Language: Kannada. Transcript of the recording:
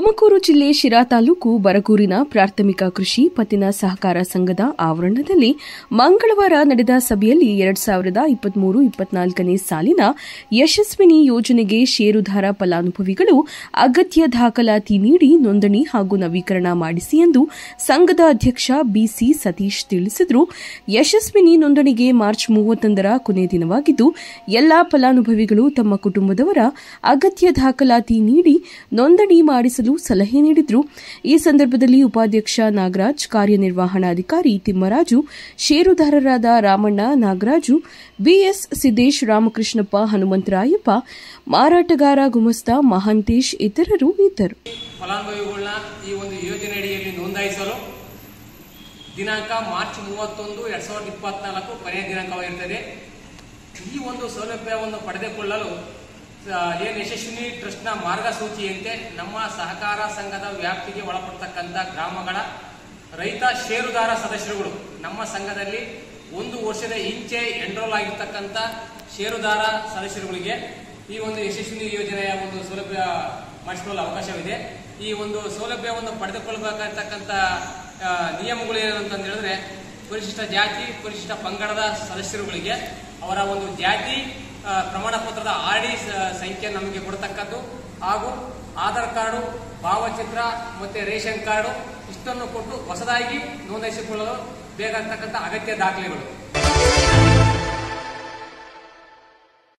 ತುಮಕೂರು ಜಿಲ್ಲೆ ಶಿರಾ ತಾಲೂಕು ಬರಗೂರಿನ ಪ್ರಾಥಮಿಕ ಕೃಷಿ ಪತ್ತಿನ ಸಹಕಾರ ಸಂಘದ ಆವರಣದಲ್ಲಿ ಮಂಗಳವಾರ ನಡೆದ ಸಭೆಯಲ್ಲಿ ಎರಡ್ ಸಾವಿರದ ಇಪ್ಪತ್ಮೂರು ಇಪ್ಪತ್ನಾಲ್ಕನೇ ಸಾಲಿನ ಯಶಸ್ವಿನಿ ಯೋಜನೆಗೆ ಷೇರುದಾರ ಫಲಾನುಭವಿಗಳು ಅಗತ್ಯ ದಾಖಲಾತಿ ನೀಡಿ ನೋಂದಣಿ ಹಾಗೂ ನವೀಕರಣ ಮಾಡಿಸಿ ಎಂದು ಸಂಘದ ಅಧ್ಯಕ್ಷ ಬಿಸಿ ಸತೀಶ್ ತಿಳಿಸಿದರು ಯಶಸ್ವಿನಿ ನೋಂದಣಿಗೆ ಮಾರ್ಚ್ ಮೂವತ್ತೊಂದರ ಕೊನೆ ದಿನವಾಗಿದ್ದು ಎಲ್ಲಾ ಫಲಾನುಭವಿಗಳು ತಮ್ಮ ಕುಟುಂಬದವರ ಅಗತ್ಯ ದಾಖಲಾತಿ ನೀಡಿ ನೋಂದಣಿ ಮಾಡಿಸಲು ಸಲಹೆ ನೀಡಿದರು ಈ ಸಂದರ್ಭದಲ್ಲಿ ಉಪಾಧ್ಯಕ್ಷ ನಾಗರಾಜ್ ಕಾರ್ಯನಿರ್ವಹಣಾಧಿಕಾರಿ ತಿಮ್ಮರಾಜು ಷೇರುದಾರರಾದ ರಾಮಣ್ಣ ನಾಗರಾಜು ಬಿಎಸ್ ಸಿದ್ದೇಶ್ ರಾಮಕೃಷ್ಣಪ್ಪ ಹನುಮಂತರಾಯಪ್ಪ ಮಾರಾಟಗಾರ ಗುಮಸ್ತಾ ಮಹಾಂತೇಶ್ ಇತರರು ಇದ್ದರು ಫಲಾನುಭವಿಗಳನ್ನ ಈ ಒಂದು ಯೋಜನೆ ಅಡಿಯಲ್ಲಿ ನೋಂದಾಯಿಸಲು ದಿನಾಂಕ ಮಾರ್ಚ್ ಮೂವತ್ತೊಂದು ಎರಡ್ ಸಾವಿರದ ಇಪ್ಪತ್ನಾಲ್ಕು ಕೊನೆಯ ದಿನಾಂಕವಾಗಿರುತ್ತದೆ ಈ ಒಂದು ಸೌಲಭ್ಯವನ್ನು ಪಡೆದುಕೊಳ್ಳಲು ಆ, ಏನು ಯಶಸ್ವಿನಿ ಟ್ರಸ್ಟ್ನ ಮಾರ್ಗಸೂಚಿಯಂತೆ ನಮ್ಮ ಸಹಕಾರ ಸಂಘದ ವ್ಯಾಪ್ತಿಗೆ ಒಳಪಡ್ತಕ್ಕಂಥ ಗ್ರಾಮಗಳ ರೈತ ಷೇರುದಾರ ಸದಸ್ಯರುಗಳು ನಮ್ಮ ಸಂಘದಲ್ಲಿ ಒಂದು ವರ್ಷದ ಹಿಂಚೆ ಎನ್ರೋಲ್ ಆಗಿರ್ತಕ್ಕಂಥ ಷೇರುದಾರ ಸದಸ್ಯರುಗಳಿಗೆ ಈ ಒಂದು ಯಶಸ್ವಿನಿ ಯೋಜನೆಯ ಒಂದು ಸೌಲಭ್ಯ ಮಾಡಿಸಿಕೊಳ್ಳಲು ಅವಕಾಶವಿದೆ ಈ ಒಂದು ಸೌಲಭ್ಯವನ್ನು ಪಡೆದುಕೊಳ್ಳಬೇಕಾಗಿರ್ತಕ್ಕಂಥ ಆ, ನಿಯಮಗಳು ಏನು ಅಂತ ಹೇಳಿದ್ರೆ ಪರಿಶಿಷ್ಟ ಜಾತಿ ಪರಿಶಿಷ್ಟ ಪಂಗಡದ ಸದಸ್ಯರುಗಳಿಗೆ ಅವರ ಒಂದು ಜಾತಿ ಆ, ಪ್ರಮಾಣ ಪತ್ರದ ಆರ್ ಡಿ ಸಂಖ್ಯೆ ನಮಗೆ ಕೊಡತಕ್ಕದ್ದು ಹಾಗೂ ಆಧಾರ್ ಕಾರ್ಡು ಭಾವಚಿತ್ರ ಮತ್ತೆ ರೇಷನ್ ಕಾರ್ಡು ಇಷ್ಟನ್ನು ಕೊಟ್ಟು ಹೊಸದಾಗಿ ನೋಂದಾಯಿಸಿಕೊಳ್ಳಲು ಬೇಕಾಗತಕ್ಕಂಥ ಅಗತ್ಯ ದಾಖಲೆಗಳು